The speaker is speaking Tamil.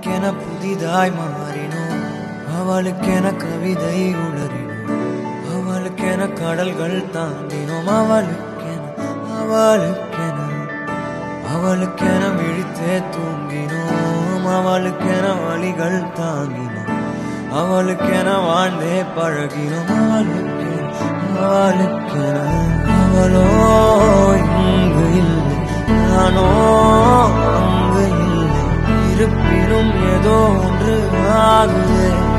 அவளுக்கென புதிதாய் மாறினோம் அவளுக்கென கவிதை உளறினோம் அவளுக்கென கடல்கள் தாண்டினோம் அவளுக்கென அவளுக்கென அவளுக்கென விழித்தே தூங்கினோம் அவளுக்கென வழிகள் தாங்கினோம் அவளுக்கென வாழ்ந்தே பழகினோம் அவளுக்கென அவளுக்கென அவளோ இங்கு இல்லை நானோ அங்கு இல்லை இருப்பினும் ஏதோ ஒன்று ஆகுதே